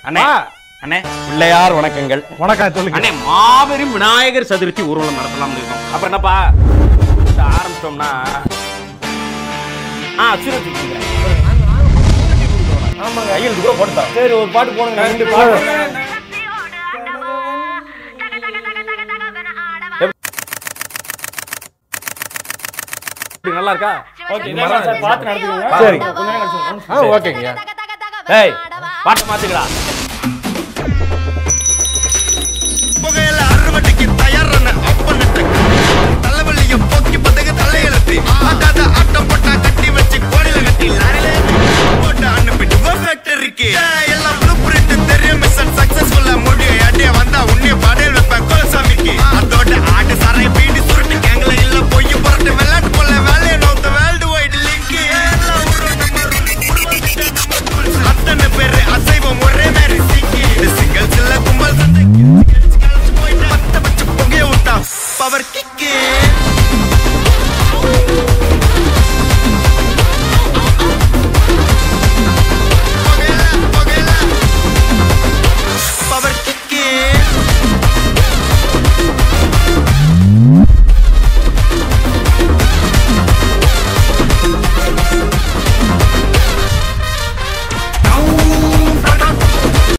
அண்ணே வா. அண்ணே பிள்ளையார் வணக்கங்கள் வணக்கம் சொல்லுங்க அண்ணே மாபெரும் விநாயகர் சதுர்த்தி ஊர்வலம் நடத்தலாம் இருக்கோம் அப்புறம் என்னப்பா இத ஆரம்பிச்சோம்னா ஆ சுரத்தி ஆமாங்க கையில் கூட போட்டுதான் சரி ஒரு பாட்டு போடுங்க ரெண்டு பாட்டு நல்லா இருக்கா ஓகே சார் பார்த்து நடத்துக்கோங்க சரி. கொஞ்ச நேரம் கழிச்சு வாங்க. ஆ ஓகேங்க ஏய் பாட்டை மாத்துக்கடா புகையில அறுவடைக்கு தயாரான அப்பனிட்ட தலைவலிய போக்கி பதக தலையெழுத்தி ஆட்டாத ஆட்டம் போட்டா கட்டி வச்சு கோடியில கட்டி லாரில போட்டு அனுப்பிட்டு ஃபேக்டரிக்கு